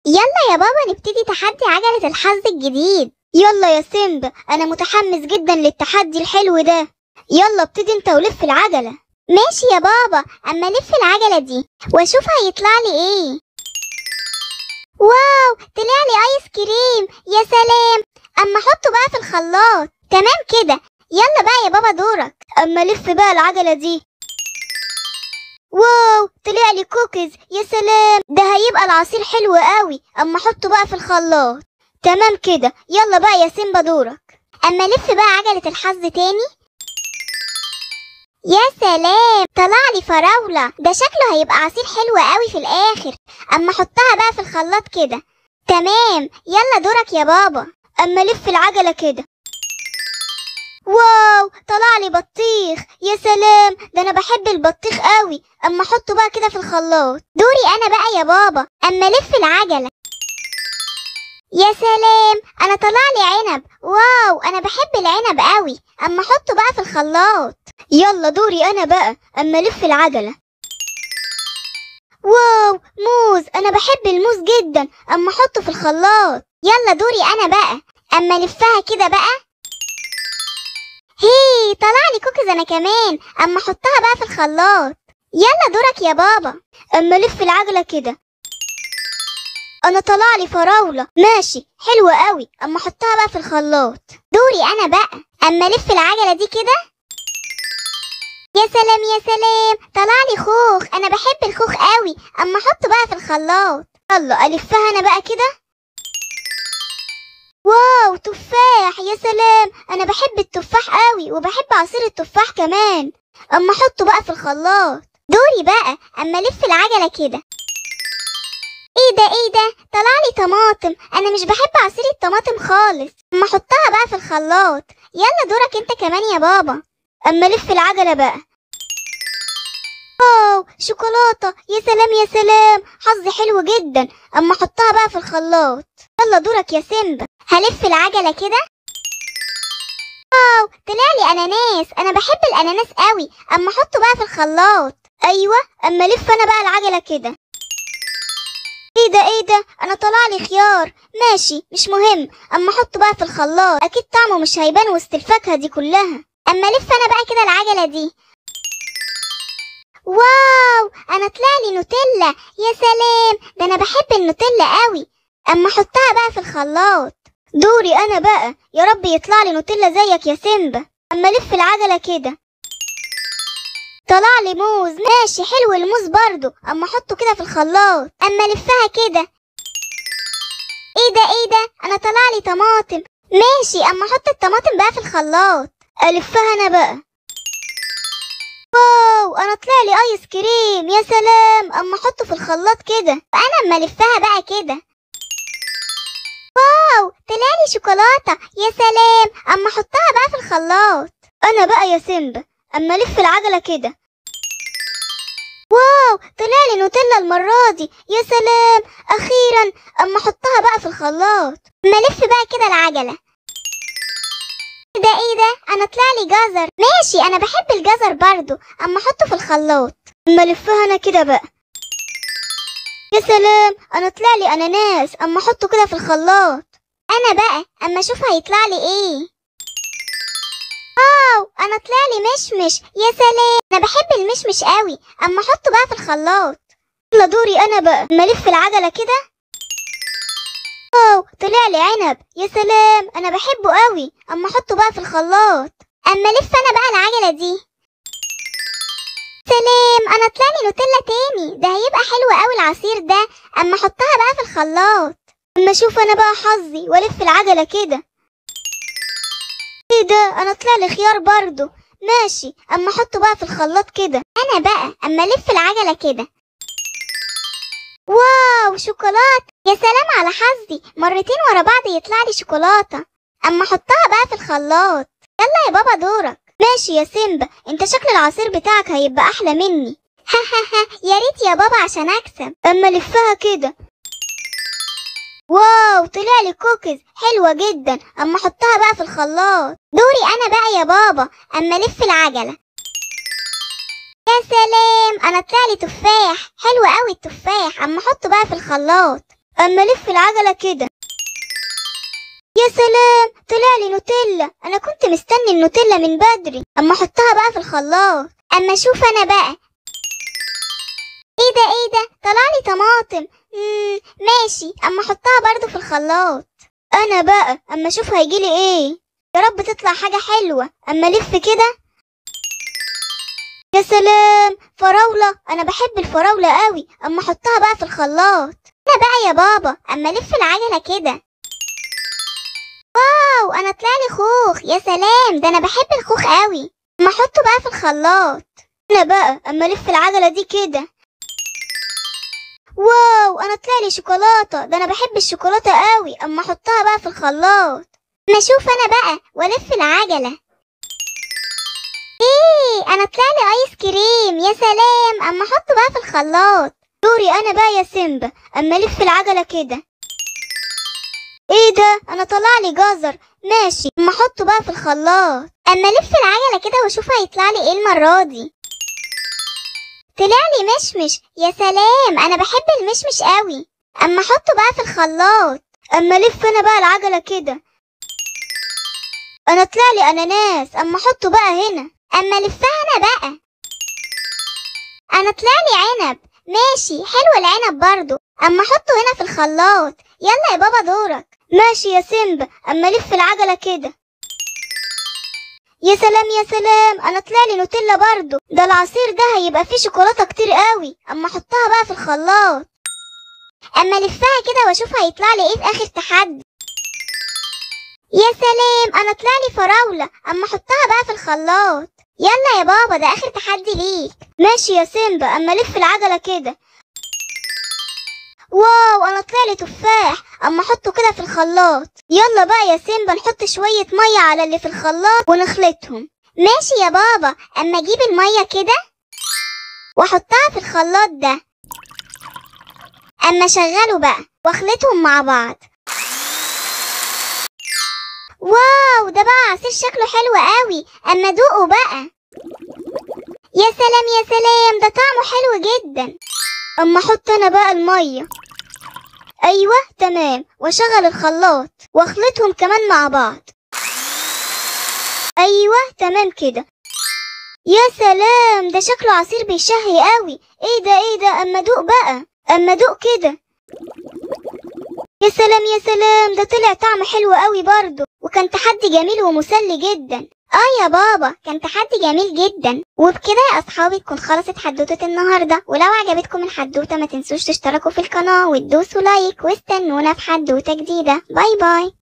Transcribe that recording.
يلا يا بابا نبتدي تحدي عجلة الحظ الجديد يلا يا سيمبا انا متحمس جدا للتحدي الحلو ده يلا ابتدي انت ولف العجلة ماشي يا بابا اما الف العجلة دي واشوف هيطلع لي ايه واو طلع لي ايس كريم يا سلام اما احطه بقى في الخلاط تمام كده يلا بقى يا بابا دورك اما لف بقى العجلة دي واو طلع لي كوكيز يا سلام ده هيبقى العصير حلو قوي اما احطه بقى في الخلاط تمام كده يلا بقى يا سيمبا دورك اما لف بقى عجلة الحظ تاني يا سلام طلع لي فراولة ده شكله هيبقى عصير حلو قوي في الاخر اما احطها بقى في الخلاط كده تمام يلا دورك يا بابا اما لف العجلة كده واو طلع لي بطيخ يا سلام ده انا بحب البطيخ قوي اما احطه بقى كده في الخلاط دوري انا بقى يا بابا اما لف العجلة يا سلام انا طلع لي عنب واو انا بحب العنب قوي اما احطه بقى في الخلاط يلا دوري انا بقى اما الف العجلة واو موز انا بحب الموز جدا اما احطه في الخلاط يلا دوري انا بقى اما الفها كده بقى هي طلع لي كوكيز انا كمان اما احطها بقى في الخلاط يلا دورك يا بابا اما لف العجلة كده انا طلع لي فراولة ماشي حلوة قوي اما احطها بقى في الخلاط دوري انا بقى اما الف العجلة دي كده يا سلام يا سلام طلع لي خوخ انا بحب الخوخ قوي اما احطه بقى في الخلاط يلا الفها انا بقى كده واو تفاح يا سلام انا بحب التفاح قوي وبحب عصير التفاح كمان اما احطه بقى في الخلاط دوري بقى اما الف العجلة كده ايه ده ايه ده طلع لي طماطم انا مش بحب عصير الطماطم خالص اما احطها بقى في الخلاط يلا دورك انت كمان يا بابا اما لف العجلة بقى واو شوكولاتة يا سلام يا سلام حظي حلو جدا اما احطها بقى في الخلاط يلا دورك يا سيمبا هلف العجلة كده واو طلع لي اناناس انا بحب الاناناس قوي اما احطه بقى في الخلاط ايوه اما لف انا بقى العجلة كده ايه ده ايه ده انا طلع لي خيار ماشي مش مهم اما احطه بقى في الخلاط اكيد طعمه مش هيبان وسط الفاكهة دي كلها اما الف انا بقى كده العجلة دي واو انا طلع لي نوتيلا يا سلام ده انا بحب النوتيلا قوي اما احطها بقى في الخلاط دوري انا بقى يا رب يطلع لي نوتيلا زيك يا سيمبا اما الف العجلة كده طلع لي موز ماشي حلو الموز برضو اما احطه كده في الخلاط اما الفها كده ايه ده ايه ده انا طلع لي طماطم ماشي اما احط الطماطم بقى في الخلاط الفها انا بقى واو انا طلع لي ايس كريم يا سلام اما احطه في الخلاط كده انا اما الفها بقى كده واو طلع لي شوكولاته يا سلام اما احطها بقى في الخلاط انا بقى يا سيمبا اما الف العجله كده واو طلع لي نوتيلا المره دي يا سلام اخيرا اما احطها بقى في الخلاط اما الف بقى كده العجله ايه ده ايه ده انا طلع لي جزر ماشي انا بحب الجزر برضو اما احطه في الخلاط اما الفها انا كده بقى يا سلام انا طلع لي اناناس اما احطه كده في الخلاط انا بقى اما اشوف هيطلع لي ايه واو انا طلع لي مشمش يا سلام انا بحب المشمش قوي اما احطه بقى في الخلاط يلا دوري انا بقى اما الف العجله كده واو طلع لي عنب يا سلام انا بحبه قوي اما احطه بقى في الخلاط اما الف انا بقى العجله دي سلام انا طلع لي نوتيلا تاني ده هيبقى حلو قوي العصير ده اما احطها بقى في الخلاط اما اشوف انا بقى حظي والف العجله كده ايه ده انا طلع لي خيار برضو ماشي اما احطه بقى في الخلاط كده انا بقى اما الف العجله كده واو شوكولاته يا سلام على حظي مرتين ورا بعض يطلع لي شوكولاته اما احطها بقى في الخلاط يلا يا بابا دورك ماشي يا سيمبا انت شكل العصير بتاعك هيبقى احلى مني ها ها ها يا ريت يا بابا عشان اكسب اما لفها كده واو طلع لي كوكيز حلوة جدا اما احطها بقى في الخلاط دوري انا بقى يا بابا اما الف العجلة يا سلام انا طلع لي تفاح حلو قوي التفاح اما احطه بقى في الخلاط اما لف العجلة كده يا سلام طلع لي نوتيلا انا كنت مستني النوتيلا من بدري اما احطها بقى في الخلاط اما اشوف انا بقى ايه ده ايه ده طلع لي طماطم مم ماشي اما احطها برضو في الخلاط انا بقى اما اشوف هيجيلي ايه يا رب تطلع حاجة حلوة اما الف كده يا سلام فراولة انا بحب الفراولة قوي اما احطها بقى في الخلاط انا بقى يا بابا اما الف العجلة كده واو انا طلع لي خوخ يا سلام ده انا بحب الخوخ قوي اما احطه بقى في الخلاط انا بقى اما الف العجلة دي كده واو انا طلع لي شوكولاتة ده انا بحب الشوكولاتة قوي اما احطها بقى في الخلاط اما اشوف انا بقى والف العجلة ايه انا طلع لي ايس كريم يا سلام اما احطه بقى في الخلاط دوري انا بقى يا سيمبا اما الف العجلة كده ايه ده انا طلع لي جزر ماشي اما احطه بقى في الخلاط اما الف العجلة كده واشوف هيطلع لي ايه المرة دي طلع لي مشمش يا سلام انا بحب المشمش قوي اما احطه بقى في الخلاط اما الف انا بقى العجلة كده انا طلع لي اناناس اما احطه بقى هنا اما الفها انا بقى انا طلع لي عنب ماشي حلو العنب برضو اما احطه هنا في الخلاط يلا يا بابا دورك ماشي يا سيمبا اما الف العجلة كده يا سلام يا سلام انا طلع لي نوتيلا برضو ده العصير ده هيبقى فيه شوكولاتة كتير قوي اما احطها بقى في الخلاط اما الفها كده واشوف هيطلع لي ايه في اخر تحدي يا سلام انا طلع لي فراولة اما احطها بقى في الخلاط يلا يا بابا ده اخر تحدي ليك ماشي يا سيمبا اما الف العجلة كده واو انا طلع لي تفاح اما احطه كده في الخلاط يلا بقى يا سيمبا نحط شوية مية على اللي في الخلاط ونخلطهم ماشي يا بابا اما اجيب المية كده واحطها في الخلاط ده اما اشغله بقى واخلطهم مع بعض واو ده بقى عصير شكله حلو قوي اما دوقه بقى يا سلام يا سلام ده طعمه حلو جدا اما احط انا بقى الميه ايوه تمام واشغل الخلاط واخلطهم كمان مع بعض ايوه تمام كده يا سلام ده شكله عصير بيشهي قوي ايه ده ايه ده اما دوق بقى اما دوق كده يا سلام يا سلام ده طلع طعم حلو قوي برضه وكان تحدي جميل ومسلي جدا اه يا بابا كان تحدي جميل جدا وبكده يا اصحابي تكون خلصت حدوتة النهاردة ولو عجبتكم الحدوتة ما تنسوش تشتركوا في القناة وتدوسوا لايك واستنونا في حدوتة جديدة باي باي